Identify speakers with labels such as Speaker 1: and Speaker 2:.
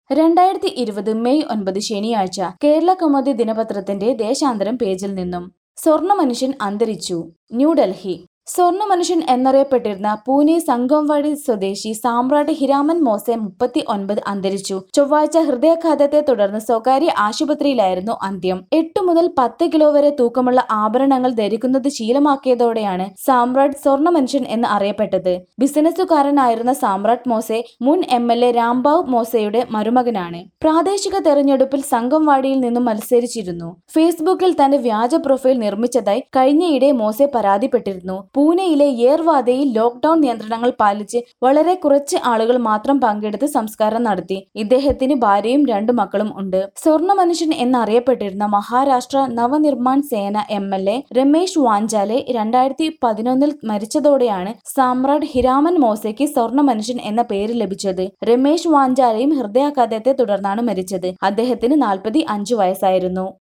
Speaker 1: രണ്ടായിരത്തി ഇരുപത് മെയ് ഒൻപത് ശനിയാഴ്ച കേരള കൗമുദി ദിനപത്രത്തിന്റെ ദേശാന്തരം പേജിൽ നിന്നും സ്വർണ്ണ മനുഷ്യൻ അന്തരിച്ചു ന്യൂഡൽഹി സ്വർണ്ണ മനുഷ്യൻ എന്നറിയപ്പെട്ടിരുന്ന പൂനെ സംഗംവാടി സ്വദേശി സാമ്രാട്ട് ഹിരാമൻ മോസെ മുപ്പത്തി ഒൻപത് അന്തരിച്ചു ചൊവ്വാഴ്ച ഹൃദയാഘാതത്തെ തുടർന്ന് സ്വകാര്യ ആശുപത്രിയിലായിരുന്നു അന്ത്യം എട്ട് മുതൽ പത്ത് കിലോ വരെ തൂക്കമുള്ള ആഭരണങ്ങൾ ധരിക്കുന്നത് ശീലമാക്കിയതോടെയാണ് സാമ്രാട്ട് സ്വർണ്ണ മനുഷ്യൻ എന്ന് അറിയപ്പെട്ടത് ബിസിനസ്സുകാരനായിരുന്ന സാമ്രാട്ട് മോസെ മുൻ എം എൽ എ രാംബാവ് മോസയുടെ മരുമകനാണ് പ്രാദേശിക തെരഞ്ഞെടുപ്പിൽ സംഗംവാടിയിൽ നിന്നും മത്സരിച്ചിരുന്നു ഫേസ്ബുക്കിൽ തന്റെ വ്യാജ പ്രൊഫൈൽ നിർമ്മിച്ചതായി കഴിഞ്ഞയിടെ മോസെ പരാതിപ്പെട്ടിരുന്നു പൂനെയിലെ യേർവാദയിൽ ലോക്ഡൌൺ നിയന്ത്രണങ്ങൾ പാലിച്ച് വളരെ കുറച്ച് ആളുകൾ മാത്രം പങ്കെടുത്ത് സംസ്കാരം നടത്തി ഇദ്ദേഹത്തിന് ഭാര്യയും രണ്ടു മക്കളും ഉണ്ട് സ്വർണ്ണ മനുഷ്യൻ എന്നറിയപ്പെട്ടിരുന്ന Maharashtra Navnirman Sena M L A Ramesh Wanjale രണ്ടായിരത്തി പതിനൊന്നിൽ മരിച്ചതോടെയാണ് സാമ്രാട്ട് ഹിരാമൻ മോസയ്ക്ക് സ്വർണ്ണ മനുഷ്യൻ എന്ന പേര് ലഭിച്ചത് രമേശ് വാഞ്ചാലയും ഹൃദയാഘാതത്തെ തുടർന്നാണ് മരിച്ചത് അദ്ദേഹത്തിന് നാൽപ്പത്തി അഞ്ചു വയസ്സായിരുന്നു